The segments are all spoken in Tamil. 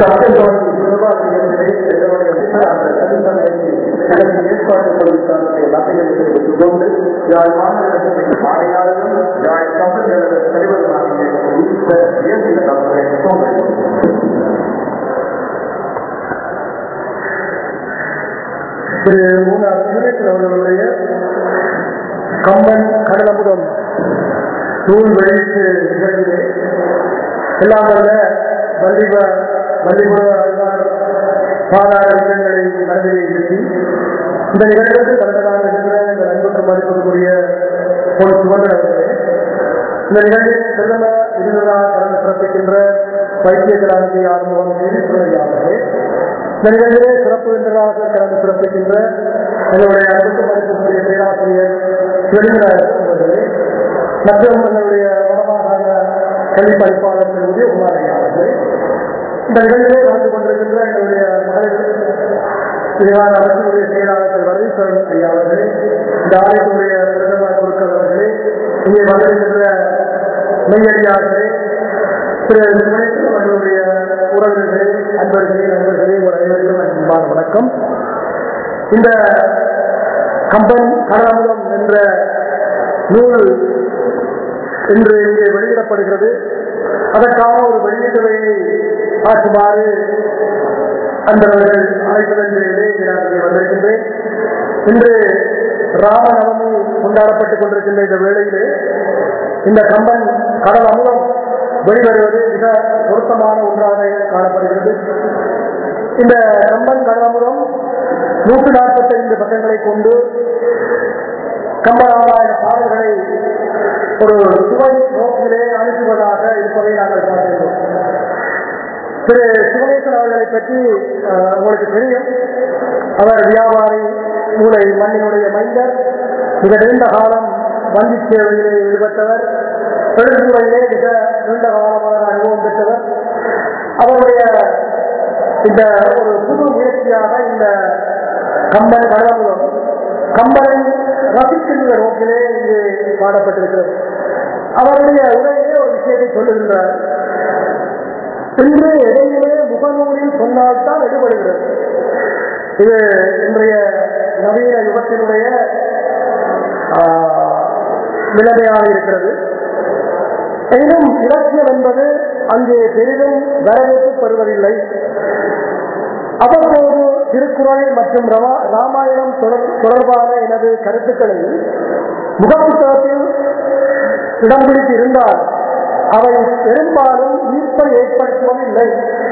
சட்டத்தோடு நிர்வாகிகளை எங்களுடைய அந்த கருத்தரங்கை எனக்கு ஏற்பாடு கொடுத்தாருடைய நன்மைகளை தெரிவித்துக் கொண்டு யாழ் மாநிலத்தின் ஆணையாளரும் யாழ் கம்பெனிகளது தலைவருமாகிய இந்த இயந்திர நபரை திரு மூணார் சுரேஷ் அவர்களுடைய கம்பன் கடலமுதம் நூல் வெளியீட்டு நிகழ்விலே எல்லாம் வல்ல வள்ளிப வள்ளிபுர அல்வார் பாதாள இடங்களை மனதிலே இருத்தி இந்த நிகழ்வுக்கு தலைவராக இருக்கின்ற இந்த நண்புக்கு மதிப்புக்குரிய ஒரு சுமந்தர் அவர்களே இந்த நிகழ்வில் பிரதம விருதுகளாக கலந்து சிறப்பிக்கின்ற வைத்திய கலாநிதி ஆறுமுகம் நீதித்துறை அவர்களே இந்த நிகழ்விலே சிறப்பு விருந்தினராக கலந்து சிறப்பிக்கின்ற எங்களுடைய அன்புக்கு மதிப்புக்குரிய பேராசிரியர் சிவலிங்கராஜ் அவர்களே மற்றும் எங்களுடைய வடமாகாண கல்வி பணிப்பாளர் திரு உதயகுமார் ஐயா அவர்களே இந்த நிகழ்விலே கலந்து கொண்டிருக்கின்ற எங்களுடைய மகளிர் விரிவான அரசுடைய செயலாளர் திரு வரதீஸ்வரன் ஐயா அவர்களே இந்த ஆலயத்தினுடைய பிரதமர் குருக்கள் அவர்களே இங்கே வந்திருக்கின்ற மெய்யடியார்களே திரு சுமேஷ் அவர்களுடைய உறவினர்களே அன்பர்களே நண்பர்களே உங்கள் அனைவருக்கும் அன்பான வணக்கம் இந்த கம்பன் கடாமுகம் என்ற நூல் இன்று இங்கே வெளியிடப்படுகிறது அதற்காக ஒரு வெளியீட்டுரையை ஆற்றுமாறு அன்பர்கள் அழைப்பதன்றிலே நான் இங்கே வந்திருக்கின்றேன் இன்று ராமநவமி கொண்டாடப்பட்டுக் கொண்டிருக்கின்ற இந்த வேளையிலே இந்த கம்பன் கடல் அமுதம் வெளிவருவது மிக பொருத்தமான ஒன்றாக காணப்படுகிறது இந்த கம்பன் கடல் அமுதம் நூற்று நாற்பத்தைந்து பக்கங்களை கொண்டு கம்பராமாயண பாடல்களை ஒரு சுவை நோக்கிலே அனுப்புவதாக இருப்பதை நாங்கள் பார்க்கிறோம் திரு சிவனேசன் அவர்களை பற்றி அஹ், உங்களுக்கு தெரியும் அவர் வியாபாரி மூளை மண்ணினுடைய மைந்தர் மிக நீண்ட காலம் வங்கி சேவையிலே ஈடுபட்டவர் தொழில்துறையிலே மிக நீண்ட காலமான அனுபவம் பெற்றவர் அவருடைய இந்த ஒரு புது முயற்சியாக இந்த கம்பன் கடவுளம் கம்பனை ரசிக்கின்ற நோக்கிலே இங்கே பாடப்பட்டிருக்கிறது அவருடைய உரையிலே ஒரு விஷயத்தை சொல்லுகின்றார் இன்று இடையிலே முகநூலில் சொன்னால்தான் எடுபடுகிறது இது இன்றைய நவீன யுகத்தினுடைய ஆஹ், நிலைமையாக இருக்கிறது எனினும் இலக்கியம் என்பது அங்கே பெரிதும் வரவேற்பு பெறுவதில்லை அவ்வப்போது திருக்குறள் மற்றும் ரமா- ராமாயணம் தொடர் தொடர்பான எனது கருத்துக்களை முகப்புத்தகத்தில் இடம் பிடித்து இருந்தால் அவை பெரும்பாலும் ஈர்ப்பை ஏற்படுத்துவதில்லை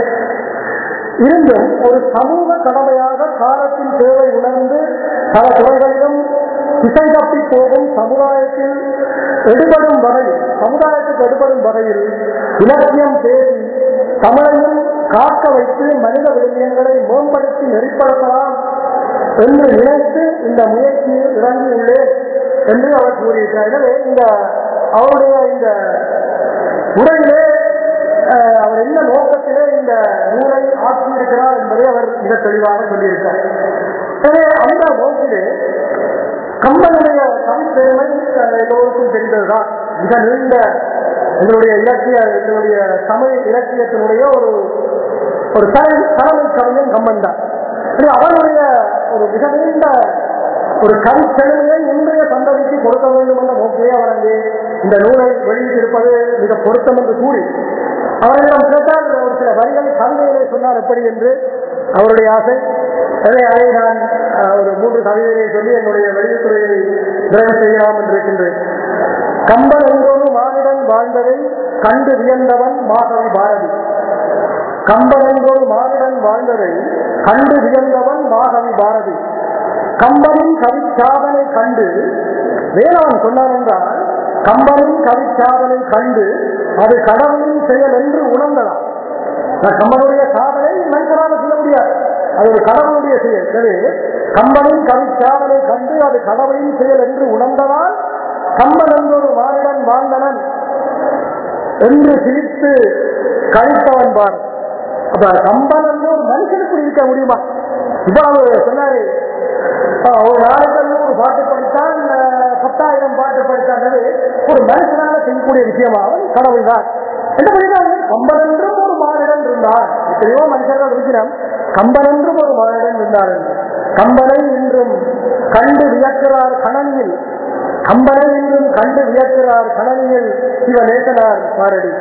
இருந்தும் ஒரு சமூக கடமையாக காலத்தின் தேவை உணர்ந்து பல துறைகளிலும் திசை தப்பி போகும் சமுதாயத்தில் எடுபடும் வகையில் சமுதாயத்துக்கு எடுபடும் வகையில் இலக்கியம் பேசி தமிழையும் காக்க வைத்து மனித விழுமியங்களை மேம்படுத்தி நெறிப்படுத்தலாம் என்று நினைத்து இந்த முயற்சியில் இறங்கியுள்ளேன் என்று அவர் கூறியிருக்கிறார் எனவே இந்த அவருடைய இந்த உரையிலே அஹ், அவர் என்ன நோக்கத்திலே இந்த நூலை ஆக்கியிருக்கிறார் என்பதை அவர் மிக தெளிவாக சொல்லியிருக்கிறார் எனவே அந்த நோக்கிலே கம்பனுடைய கவிப்பெருமை அஹ், எல்லோருக்கும் தெரிந்ததுதான் மிக நீண்ட எங்களுடைய இலக்கிய எங்களுடைய தமிழ் இலக்கியத்தினுடைய ஒரு ஒரு தலை தலைமை கவிஞன் கம்பன் தான் எனவே அவருடைய ஒரு மிக நீண்ட ஒரு கவிச்செழுமையை இன்றைய சந்ததிக்கு கொடுக்க வேண்டும் என்ற நோக்கிலே அவர் அங்கே இந்த நூலை வெளியிட்டிருப்பது மிக பொருத்தம் என்று கூறி அவரிடம் கேட்டால் ஒரு சில வரிகள் கவிதைகளை சொன்னால் எப்படி என்று அவருடைய ஆசை எனவே அதை நான் அஹ், ஒரு மூன்று கவிதைகளை சொல்லி என்னுடைய வெளியுத்துறையை நிறைவு செய்யலாம் என்று இருக்கின்றேன் கம்பன் என்றொரு மானிடன் வாழ்ந்ததை கண்டு வியந்தவன் மாதவி பாரதி கம்பன் என்றொரு மானிடன் வாழ்ந்ததை கண்டு வியந்தவன் மாதவி பாரதி கம்பனின் கவிச்சாதனை கண்டு வேளாண் சொன்னார் என்றால் கம்பனின் கவிச்சாதனை கண்டு அது கடவுளின் செயல் என்று உணர்ந்ததாம் நான் கம்பனுடைய சாதனை மனிதராக சொல்ல முடியாது அது ஒரு கடவுளுடைய செயல் எனவே கம்பனின் கவிச்சாதனை கண்டு அது கடவுளின் செயல் என்று உணர்ந்ததால் கம்பன் என்றொரு மானிடன் வாழ்ந்தனன் என்று சிரித்து கழித்தவன் பார் அப்ப கம்பன் என்று ஒரு மனுஷனுக்கு இருக்க முடியுமா இவ்வளவு சொன்னாரு ஆஹ் ஒரு நாளைக்கு நூறு பாட்டு படித்தான் ஆஹ் பத்தாயிரம் பாட்டு படித்தான் ஒரு மனுஷனால செய்யக்கூடிய விஷயமாகும் கடவுள் தான் என்ன பண்ணிட்டாங்க கம்பன் என்றும் ஒரு மானிடன் இருந்தான் இருந்தார் எத்தனையோ மனுஷர்கள் இருக்கிறோம் கம்பன் என்றும் ஒரு மகன் இருந்தார் என்று கம்பனை இன்றும் கண்டு வியக்கிறார் கணனியில் கம்பனை இன்றும் கண்டு வியக்கிறார் கணனியில் சிவநேசனார் பாரடி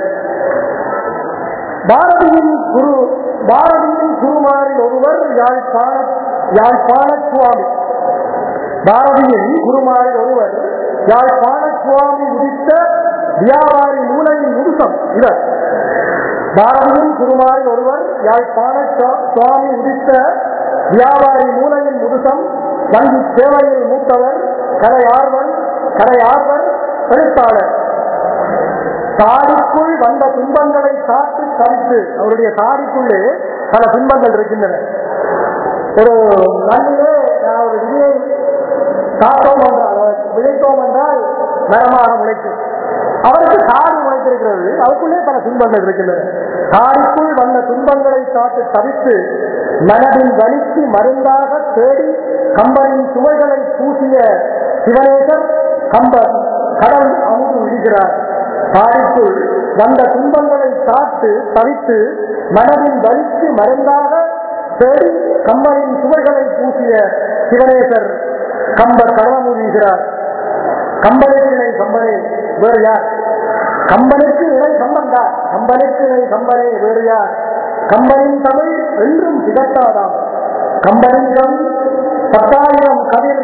பாரதியின் குரு பாரதியின் குருமாரில் ஒருவர் யாழ்ப்பாண யாழ்ப்பாண சுவாமி பாரதியின் குருமாரில் ஒருவர் யாழ்ப்பாண சுவாமி உதித்த வியாபாரி மூலையின் முடுக்கம் இவர் பாரதியின் குருமாரில் ஒருவர் யாழ்ப்பாண சுவா- சுவாமி உதித்த வியாபாரி மூலையின் முடுக்கம் வங்கி சேவையில் மூத்தவர் கலையார்வன் கலையார்வர் எழுத்தாளர் தாடிக்குள் வந்த துன்பங்களை காத்து தவித்து அவருடைய தாடிக்குள்ளே பல துன்பங்கள் இருக்கின்றன ஒரு மண்ணிலே நான் ஒரு விதியை காத்தோம் என்றால் விதைத்தோம் என்றால் மரமாக முளைக்கும் அவருக்கு தாடி முளைத்திருக்கிறது அதுக்குள்ளே பல துன்பங்கள் இருக்கின்றன தாடிக்குள் வந்த துன்பங்களை காத்து தவித்து மனதின் வலிக்கு மருந்தாக தேடி கம்பனின் சுவைகளை பூசிய சிவனேசர் கம்பன் கடல் அமுது விடுகிறார் தாடிக்குள் வந்த துன்பங்களை காத்து தவித்து மனதின் வலிக்கு மருந்தாக தேடி கம்பனின் சுவைகளை பூசிய சிவனேசர் கம்பர் கடலமுதிகிறார் கம்பனுக்கு இணை கம்பனே வேறு யார் கம்பனுக்கு இணை கம்பன் தான் கம்பனுக்கு இணை கம்பனே வேறு யார் கம்பனின் தமிழ் என்றும் திகட்டாதாம் கம்பனின் கவி பத்தாயிரம் கதிர்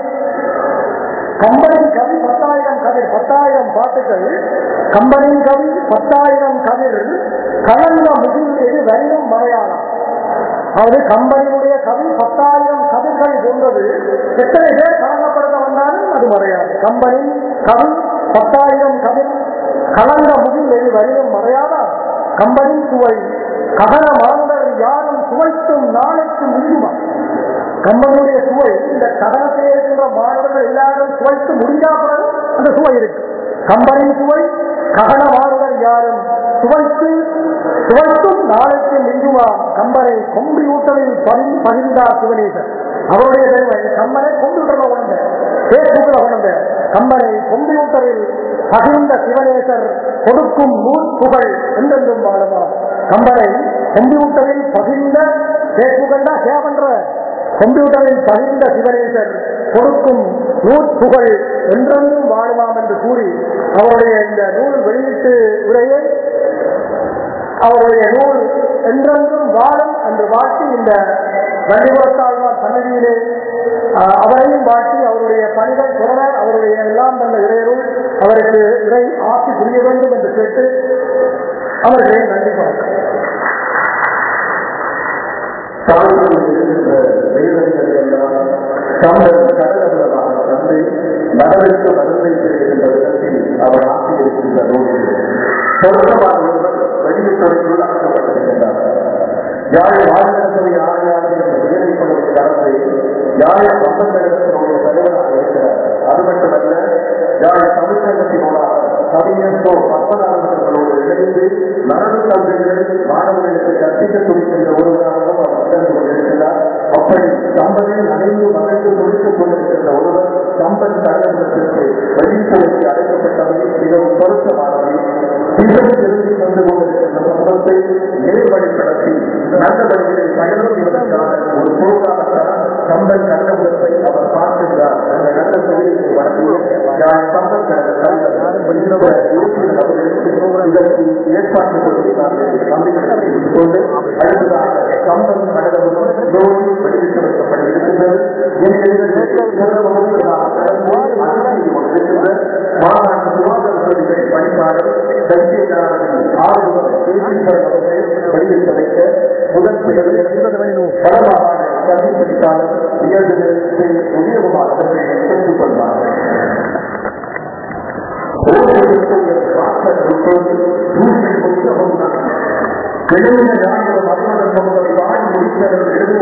கம்பனின் கவி பத்தாயிரம் கதிர் பத்தாயிரம் பாட்டுகள் கம்பனின் கவி பத்தாயிரம் கதிர் கலந்த முகில் எது வரினும் மலையாளம் அதாவது கம்பனியுடைய கவி பத்தாயிரம் கவிர்கள் போன்றது எத்தனை பேர் கலங்கப்படுத்த வந்தாலும் அது மறையாது கம்பனின் கவி பத்தாயிரம் கவிர் கலந்த முகில் எது வரினும் மறையாதா கம்பனின் சுவை ககன மாந்தர் யாரும் சுவைத்தும் நாளைக்கு முடியுமா கம்பனுடைய சுவை இந்த கதனத்தில் இருக்கின்ற மாணவர்கள் எல்லாரும் சுவைத்து முடியாமல் அந்த சுவை இருக்கு கம்பனின் சுவை ககன மாணவர் யாரும் சுவைத்து சுவைத்தும் நாளைக்கு மிஞ்சுமா கம்பனை கொம்பியூட்டலில் பதி பகிர்ந்தார் சிவனேசர் அவருடைய பெருமை கம்பனை கொம்பியூட்டல கொண்ட பேசுக்குள்ள கொண்ட கம்பனை கொம்பியூட்டலில் பகிர்ந்த சிவனேசர் கொடுக்கும் நூல் புகழ் என்றென்றும் வாழுமா கம்பனை கொம்பியூட்டலில் பகிர்ந்த பேசுகள்னா சேவன்ற கம்ப்யூட்டரில் பகிர்ந்த சிவனேசர் கொடுக்கும் நூற்புகழ் என்றென்றும் வாழுமாம் என்று கூறி அவருடைய இந்த நூல் வெளியீட்டு உரையை அவருடைய நூல் என்றென்றும் வாழும் என்று வாழ்த்தி இந்த வண்டிபுரத்தாழ்வார் சன்னதியிலே ஆஹ், அவரையும் வாழ்த்தி அவருடைய பணிகள் தொடர அவருடைய எல்லாம் தந்த இறையருள் அவருக்கு இறை ஆசி புரிய வேண்டும் என்று கேட்டு அவர்களை நன்றி வணக்கம் தாழ்வில் இருக்கின்ற வேதனைகளை எல்லாம் தமிழர் கடலவர்களாக தந்து நலனுக்கு மருந்தை பெறுகின்ற விதத்தில் அவர் ஆக்கியிருக்கின்ற நூலில் பொருத்தமான ஒருவர் வெளியிட்டுரைக்குள் உள்ளாக்கப்பட்டிருக்கின்றார் யாழ் மாநிலத்துறை ஆணையாளர் என்ற உயர்நிலைப்படைய கடந்து யாழ் சம்பந்தத்தினுடைய தலைவராக இருக்கிறார் அது மட்டுமல்ல யாழ் தமிழ்ச்சங்கத்தினூடாக கவிஞர்களோ பத்மநாபர்களோடு இணைந்து மரபு கல்விகளை மாணவர்களுக்கு கற்பிக்க துடிக்கின்ற ஒருவராகவும் அவர் உணர்ந்து கொண்டிருக்கிறார் அப்படி கம்பனில் அனைந்து மகிழ்ந்து துடித்துக் கொண்டிருக்கின்ற ஒருவர் கம்பன் தலைவர்களுக்கு வெளித்துறைக்கு அழைக்கப்பட்டவை மிகவும் பொருத்தமானவை மிகவும் தெரிந்து கொண்டு கொண்டிருக்கின்ற சம்பவத்தை நேர்வழிப்படுத்தி நல்ல வழிகளில் பயணம் இதற்கான ஒரு பொருளாதார கம்பன் கண்டபுரத்தை அவர் பார்க்கின்றார் அந்த நல்ல தொழிலுக்கு வழங்கி யார் கம்பன் தலைவர் இதற்கு ஏற்பாடு கொடுக்கிறார்கள் நம்பிக்கை கொண்டு அடுத்ததாக கம்பன் கடலபுரம் ஜோடி வெளியிட்டு வைக்கப்பட்டிருக்கின்றது மாநாட்டு சுகாதாரத்துறை பணிப்பாளர் தஞ்சையாளரின் ஆர்வம் வெளியிட்டு வைக்க முதல் பலமான கல்வி பணிப்பாளர் உயர்நிலை உதயகுமார் அவர்கள் பெற்றுக் கொள்வார்கள் கிழமைய நாங்கள் மரணம் வாடி முடித்தவர்கள்